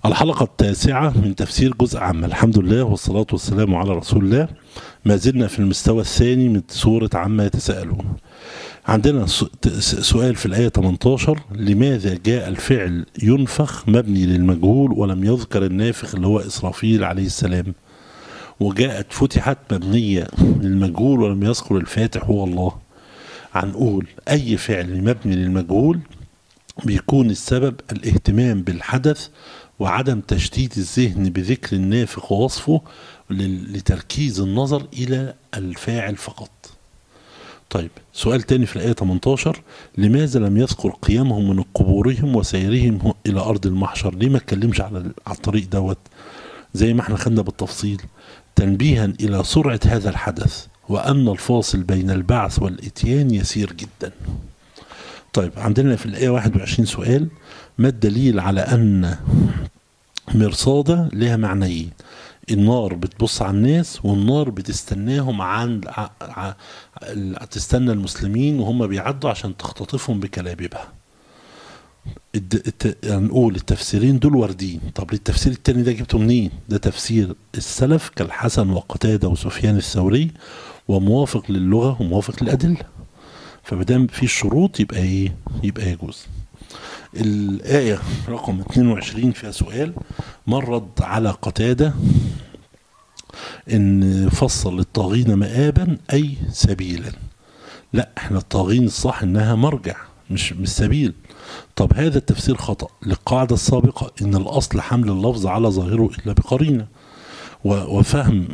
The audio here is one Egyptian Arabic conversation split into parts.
الحلقة التاسعة من تفسير جزء عام الحمد لله والصلاة والسلام على رسول الله ما زلنا في المستوى الثاني من سورة عما يتساءلون عندنا سؤال في الآية 18 لماذا جاء الفعل ينفخ مبني للمجهول ولم يذكر النافخ اللي هو إسرافيل عليه السلام وجاءت فتحت مبنية للمجهول ولم يذكر الفاتح هو الله هنقول أي فعل مبني للمجهول بيكون السبب الاهتمام بالحدث وعدم تشتيت الذهن بذكر النافخ ووصفه لتركيز النظر إلى الفاعل فقط طيب سؤال تاني في الآية 18 لماذا لم يذكر قيامهم من قبورهم وسيرهم إلى أرض المحشر ليه ما اتكلمش على على الطريق دوت زي ما احنا خدنا بالتفصيل تنبيها إلى سرعة هذا الحدث وأن الفاصل بين البعث والإتيان يسير جدا طيب عندنا في الآية 21 سؤال ما الدليل على أن مرصادة لها معنيين النار بتبص على الناس والنار بتستناهم عن ع... ع... تستنى المسلمين وهم بيعدوا عشان تختطفهم بكلابيبها الد... الت... نقول التفسيرين دول واردين طب التفسير التاني ده جبته منين ده تفسير السلف كالحسن وقتادة وسفيان الثوري وموافق للغة وموافق للأدلة فمادام في الشروط يبقى ايه يبقى يجوز الآية رقم 22 فيها سؤال من رد على قتادة إن فصل الطاغين مآبا أي سبيلا لا احنا الطاغين الصح إنها مرجع مش مش سبيل طب هذا التفسير خطأ للقاعدة السابقة إن الأصل حمل اللفظ على ظاهره إلا بقرينة وفهم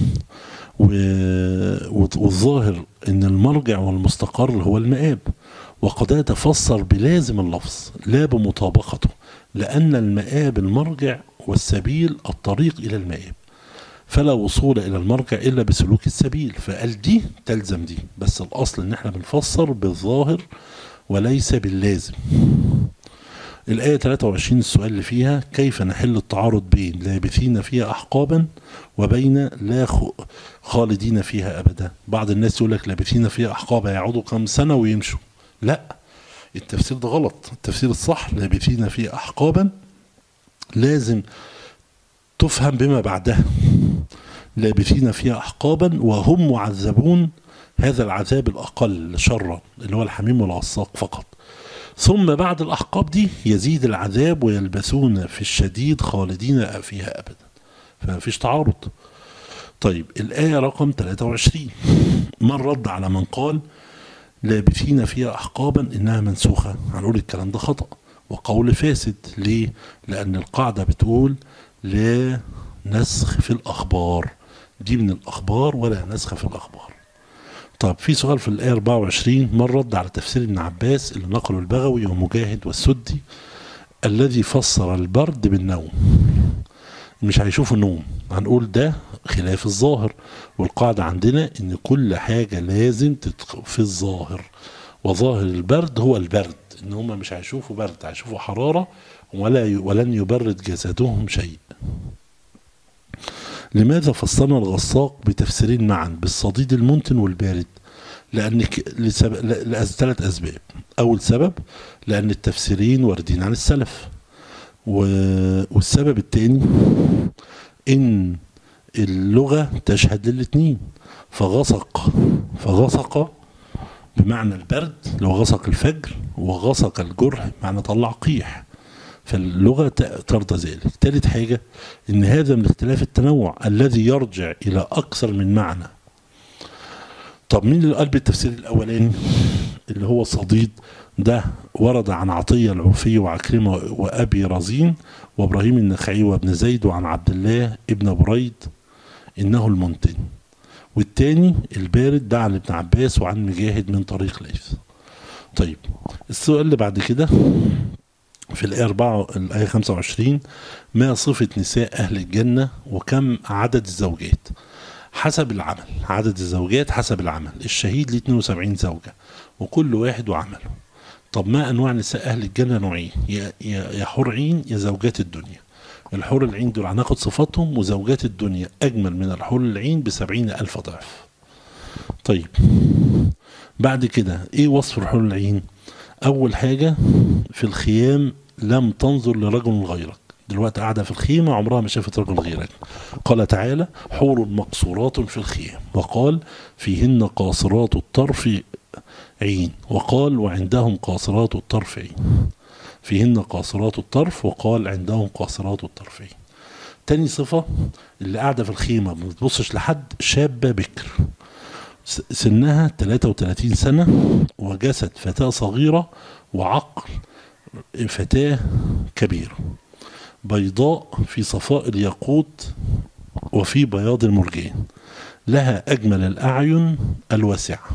والظاهر ان المرجع والمستقر هو المآب وقد تفسر بلازم اللفظ لا بمطابقته لأن المآب المرجع والسبيل الطريق إلى المآب فلا وصول إلى المرجع إلا بسلوك السبيل فقال دي تلزم دي بس الأصل إن احنا بنفسر بالظاهر وليس باللازم الآية 23 السؤال اللي فيها كيف نحل التعارض بين لابثين فيها أحقابا وبين لا خالدين فيها أبدا بعض الناس يقول لك لابثين فيها أحقابا يقعدوا كم سنة ويمشوا لا التفسير ده غلط التفسير الصح لابثين فيها أحقابا لازم تفهم بما بعدها لابثين فيها أحقابا وهم معذبون هذا العذاب الأقل شرا اللي هو الحميم والعصاق فقط ثم بعد الأحقاب دي يزيد العذاب ويلبسون في الشديد خالدين فيها أبدا فما فيش تعارض طيب الآية رقم 23 من رد على من قال لابثين فيها أحقابا إنها منسوخة هنقول الكلام ده خطأ وقول فاسد ليه؟ لأن القاعدة بتقول لا نسخ في الأخبار دي من الأخبار ولا نسخ في الأخبار طب في سؤال في الآية 24 من رد على تفسير ابن عباس اللي نقله البغوي ومجاهد والسدي الذي فسر البرد بالنوم مش هيشوفوا نوم هنقول ده خلاف الظاهر والقاعدة عندنا ان كل حاجة لازم في الظاهر وظاهر البرد هو البرد ان هم مش هيشوفوا برد هيشوفوا حرارة ولا ولن يبرد جسدهم شيء لماذا فصلنا الغساق بتفسيرين معا بالصديد المنتن والبارد لأن لسبب لثلاث أسباب أول سبب لأن التفسيرين واردين عن السلف والسبب الثاني إن اللغة تشهد للاثنين فغسق فغسق بمعنى البرد لو غسق الفجر وغسق الجرح معنى طلع قيح فاللغة ترضى ذلك ثالث حاجة ان هذا من اختلاف التنوع الذي يرجع الى اكثر من معنى طب مين اللي قال بالتفسير الاولاني اللي هو الصديد ده ورد عن عطية العوفي وعكرمة وأبي رزين وإبراهيم النخعي وابن زيد وعن عبد الله ابن بريد إنه المنتن والتاني البارد ده عن ابن عباس وعن مجاهد من طريق ليث طيب السؤال اللي بعد كده في الآية 4 الآية 25 ما صفة نساء أهل الجنة وكم عدد الزوجات حسب العمل عدد الزوجات حسب العمل الشهيد ليه 72 زوجة وكل واحد وعمله طب ما أنواع نساء أهل الجنة نوعين يا, يا, يا حور عين يا زوجات الدنيا الحور العين دول هناخد صفاتهم وزوجات الدنيا أجمل من الحور العين بسبعين ألف ضعف طيب بعد كده إيه وصف الحور العين أول حاجة في الخيام لم تنظر لرجل غيرك دلوقتي قاعدة في الخيمة عمرها ما شافت رجل غيرك قال تعالى حور مقصورات في الخيام وقال فيهن قاصرات الطرف عين وقال وعندهم قاصرات الطرف عين فيهن قاصرات الطرف وقال عندهم قاصرات الطرف عين تاني صفة اللي قاعدة في الخيمة ما بتبصش لحد شابة بكر س- سنها 33 سنة وجسد فتاة صغيرة وعقل فتاة كبيرة بيضاء في صفاء الياقوت وفي بياض المرجان لها أجمل الأعين الواسعة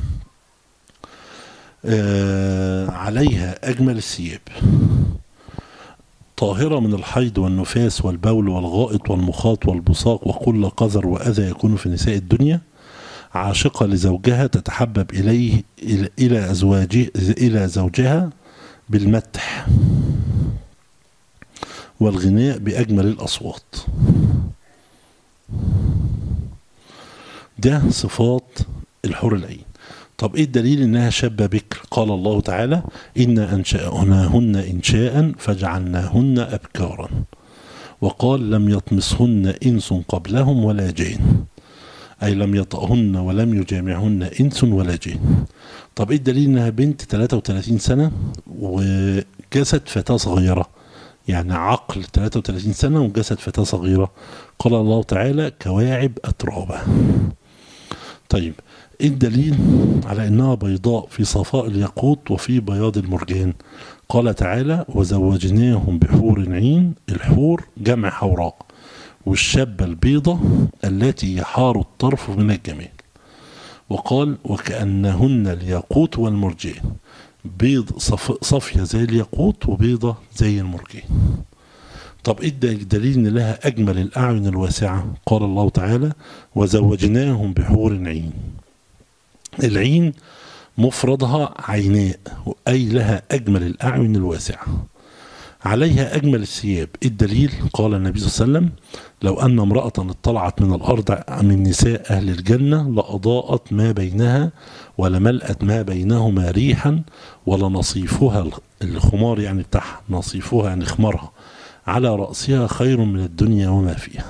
آه عليها أجمل الثياب طاهرة من الحيض والنفاس والبول والغائط والمخاط والبصاق وكل قذر وأذى يكون في نساء الدنيا عاشقة لزوجها تتحبب إليه إلى- إلى أزواجه إلى زوجها بالمدح والغناء بأجمل الأصوات ده صفات الحور العين طب ايه الدليل انها شابة بكر قال الله تعالى إنا أنشأناهن إنشاء فجعلناهن أبكارا وقال لم يطمسهن إنس قبلهم ولا جان أي لم يطأهن ولم يجامعهن إنس ولا جان طب ايه الدليل انها بنت 33 سنة وجسد فتاة صغيرة يعني عقل 33 سنة وجسد فتاة صغيرة قال الله تعالى كواعب أترابا طيب ايه الدليل على انها بيضاء في صفاء الياقوت وفي بياض المرجان قال تعالى وزوجناهم بحور عين الحور جمع حوراء والشابة البيضة التي يحار الطرف من الجمال وقال وكأنهن الياقوت والمرجان بيض صف صافية زي الياقوت وبيضة زي المرجان طب ايه الدليل ان لها اجمل الاعين الواسعة قال الله تعالى وزوجناهم بحور عين العين مفردها عيناء اي لها اجمل الاعين الواسعة عليها اجمل الثياب إيه الدليل قال النبي صلى الله عليه وسلم لو ان امرأة اطلعت من الارض من نساء اهل الجنة لاضاءت ما بينها ولملأت ما بينهما ريحا ولنصيفها الخمار يعني بتاعها نصيفها يعني خمارها على رأسها خير من الدنيا وما فيها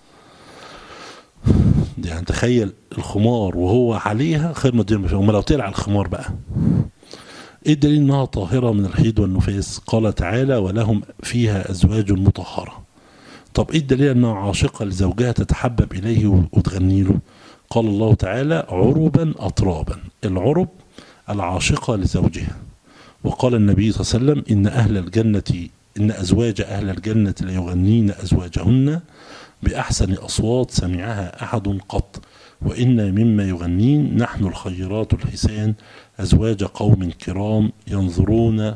يعني تخيل الخمار وهو عليها خير من الدنيا وما فيها وما لو طلع الخمار بقى ايه الدليل انها طاهرة من الحيض والنفاس قال تعالى ولهم فيها ازواج مطهرة طب ايه الدليل انها عاشقة لزوجها تتحبب اليه وتغني له قال الله تعالى عربا اطرابا العرب العاشقة لزوجها وقال النبي صلى الله عليه وسلم ان اهل الجنة إن أزواج أهل الجنة ليغنين أزواجهن بأحسن أصوات سمعها أحد قط وإن مما يغنين نحن الخيرات الحسان أزواج قوم كرام ينظرون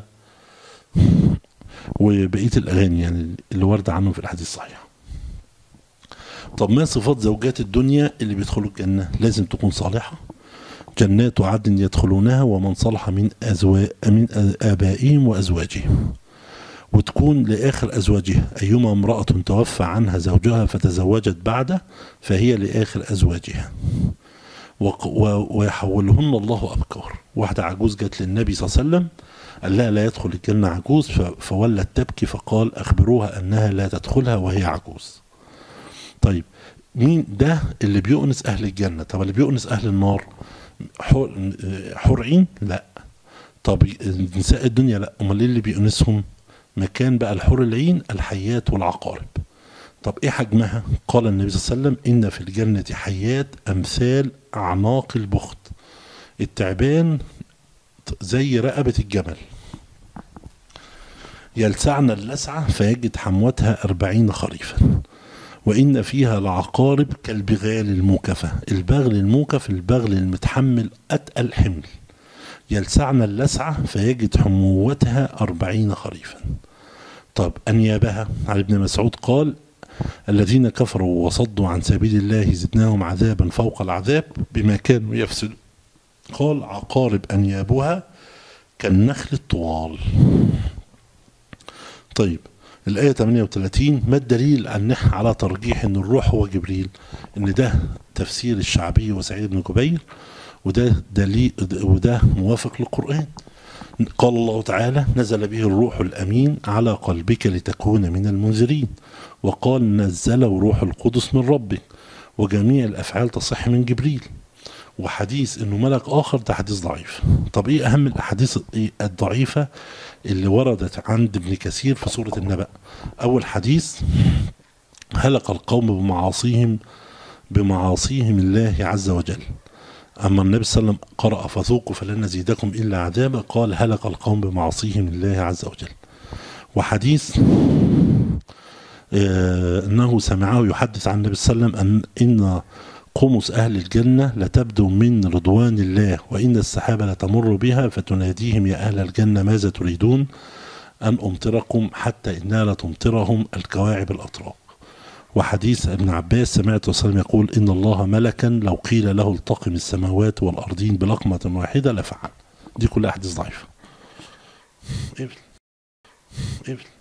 وبقية الأغاني يعني اللي ورد عنهم في الحديث الصحيح طب ما صفات زوجات الدنيا اللي بيدخلوا الجنة لازم تكون صالحة جنات عدن يدخلونها ومن صلح من أزواج من آبائهم وأزواجهم وتكون لآخر أزواجها أيما امرأة توفى عنها زوجها فتزوجت بعده فهي لآخر أزواجها ويحولهن الله أبكار واحدة عجوز جت للنبي صلى الله عليه وسلم قال لها لا يدخل الجنة عجوز فولت تبكي فقال أخبروها أنها لا تدخلها وهي عجوز طيب مين ده اللي بيؤنس أهل الجنة طب اللي بيؤنس أهل النار حرعين لا طب نساء الدنيا لا امال ايه اللي بيؤنسهم مكان بقى الحور العين الحيات والعقارب طب ايه حجمها قال النبي صلى الله عليه وسلم ان في الجنة حيات امثال اعناق البخت التعبان زي رقبة الجمل يلسعن اللسعة فيجد حموتها أربعين خريفا وإن فيها لعقارب كالبغال الموكفة البغل الموكف البغل المتحمل أتقل حمل يلسعن اللسعة فيجد حموتها أربعين خريفا طب أنيابها علي بن مسعود قال الذين كفروا وصدوا عن سبيل الله زدناهم عذابا فوق العذاب بما كانوا يفسدون قال عقارب أنيابها كالنخل الطوال طيب الآية 38 ما الدليل أن على ترجيح أن الروح هو جبريل أن ده تفسير الشعبي وسعيد بن جبير وده دليل وده موافق للقرآن قال الله تعالى نزل به الروح الأمين على قلبك لتكون من المنذرين وقال نزله روح القدس من ربك وجميع الأفعال تصح من جبريل وحديث انه ملك اخر ده حديث ضعيف طب ايه اهم الاحاديث الضعيفه اللي وردت عند ابن كثير في سوره النبأ اول حديث هلك القوم بمعاصيهم بمعاصيهم الله عز وجل أما النبي صلى الله عليه وسلم قرأ فذوقوا فلن نزيدكم إلا عذابا قال هلك القوم بمعاصيهم الله عز وجل وحديث آه أنه سمعه يحدث عن النبي صلى الله عليه وسلم أن إن قمص أهل الجنة لتبدو من رضوان الله وإن السحابة لتمر بها فتناديهم يا أهل الجنة ماذا تريدون أن أمطركم حتى إنها لتمطرهم الكواعب الأطراق وحديث ابن عباس سمعت وسلم يقول إن الله ملكا لو قيل له التقم السماوات والأرضين بلقمة واحدة لفعل دي كلها أحاديث ضعيفة إيه إيه